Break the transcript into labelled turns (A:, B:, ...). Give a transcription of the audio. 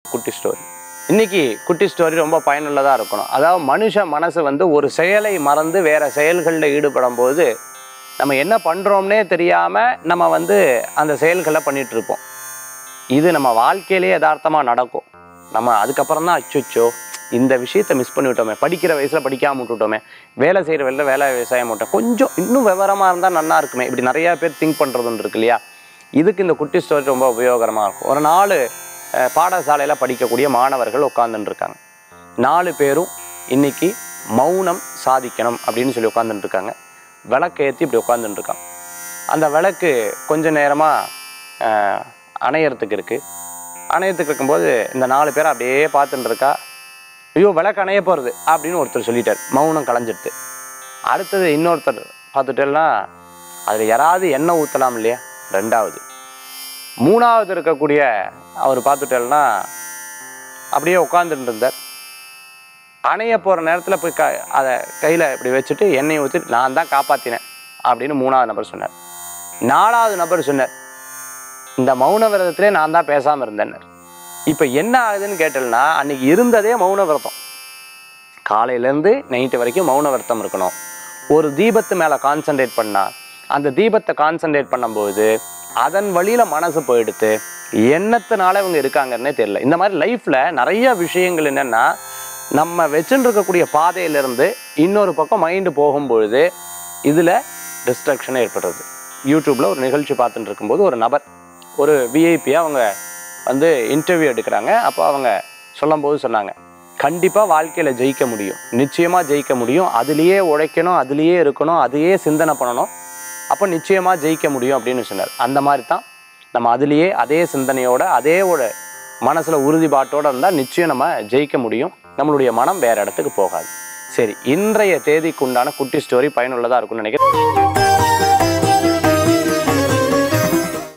A: குட்டி ஸ்டோரி இன்னைக்கு குட்டி ஸ்டோரி ரொம்ப பயனுள்ளதாக இருக்கணும் அதாவது மனுஷ மனசு வந்து ஒரு செயலை மறந்து வேற செயல்களில் ஈடுபடும் போது நம்ம என்ன பண்ணுறோம்னே தெரியாமல் நம்ம வந்து அந்த செயல்களை பண்ணிட்டு இருப்போம் இது நம்ம வாழ்க்கையிலேயே யதார்த்தமாக நடக்கும் நம்ம அதுக்கப்புறம் தான் அச்சுச்சோ இந்த விஷயத்தை மிஸ் பண்ணிவிட்டோமே படிக்கிற வயசில் படிக்காம விட்டுட்டோமே வேலை செய்கிற வேலை வேலை விவசாயம் விட்டோம் கொஞ்சம் இன்னும் விவரமாக இருந்தால் நல்லா இருக்குமே இப்படி நிறையா பேர் திங்க் பண்ணுறதுன்னு இருக்கு இல்லையா இதுக்கு இந்த குட்டி ஸ்டோரி ரொம்ப உபயோகரமாக இருக்கும் ஒரு நாலு அஹ், பாடசாலையில் படிக்கக்கூடிய மாணவர்கள் உட்காந்துட்டு இருக்காங்க நாலு பேரும் இன்னைக்கு மௌனம் சாதிக்கணும் அப்படின்னு சொல்லி உட்காந்துட்டு இருக்காங்க விளக்கு ஏற்றி இப்படி உட்காந்துட்டு இருக்கான் அந்த விளக்கு கொஞ்ச நேரமாக அணையறதுக்கு இருக்குது அணையறதுக்கு இருக்கும்போது இந்த நாலு பேர் அப்படியே பார்த்துட்டு இருக்கா ஐயோ விளக்கு அணைய போகிறது அப்படின்னு ஒருத்தர் சொல்லிட்டார் மௌனம் கலைஞ்சிடுது அடுத்தது இன்னொருத்தர் பார்த்துட்டேன்னா அதில் யாராவது எண்ணெய் ஊற்றலாம் இல்லையா ரெண்டாவது மூணாவது இருக்கக்கூடிய அவர் பார்த்துட்டேன்னா அப்படியே உட்காந்துட்டு இருந்தார் அணைய போகிற நேரத்தில் போய் க அதை கையில் இப்படி வச்சுட்டு எண்ணெயை ஊற்றி நான் தான் காப்பாற்றினேன் அப்படின்னு மூணாவது நபர் சொன்னார் நாலாவது நபர் சொன்னார் இந்த மௌன விரதத்திலே நான் தான் பேசாமல் இருந்தேன்னார் இப்போ என்ன ஆகுதுன்னு கேட்டேன்னா அன்னைக்கு இருந்ததே மௌன விரதம் காலையிலேருந்து நைட்டு வரைக்கும் மௌன விரதம் இருக்கணும் ஒரு தீபத்து மேலே கான்சென்ட்ரேட் பண்ணால் அந்த தீபத்தை கான்சென்ட்ரேட் பண்ணும்போது அதன் வழியில் மனசு போயிடுத்து எண்ணத்தினால இவங்க இருக்காங்கன்னே தெரியல இந்த மாதிரி லைஃப்பில் நிறைய விஷயங்கள் என்னென்னா நம்ம வச்சுட்டு இருக்கக்கூடிய பாதையிலிருந்து இன்னொரு பக்கம் மைண்டு போகும்பொழுது இதில் டிஸ்ட்ரக்ஷன் ஏற்படுறது யூடியூப்பில் ஒரு நிகழ்ச்சி பார்த்துட்டு இருக்கும்போது ஒரு நபர் ஒரு விஐபியாக அவங்க வந்து இன்டர்வியூ எடுக்கிறாங்க அப்போ அவங்க சொல்லும்போது சொன்னாங்க கண்டிப்பாக வாழ்க்கையில் ஜெயிக்க முடியும் நிச்சயமாக ஜெயிக்க முடியும் அதுலேயே உழைக்கணும் அதுலேயே இருக்கணும் அதையே சிந்தனை பண்ணணும் அப்போ நிச்சயமாக ஜெயிக்க முடியும் அப்படின்னு சொன்னார் அந்த மாதிரி தான் நம்ம அதுலேயே அதே சிந்தனையோட அதே ஒரு மனசில் உறுதிப்பாட்டோடு இருந்தால் நிச்சயம் நம்ம ஜெயிக்க முடியும் நம்மளுடைய மனம் வேறு இடத்துக்கு போகாது சரி இன்றைய தேதிக்கு உண்டான குட்டி ஸ்டோரி பயனுள்ளதாக இருக்கும்னு நினைக்கிறேன்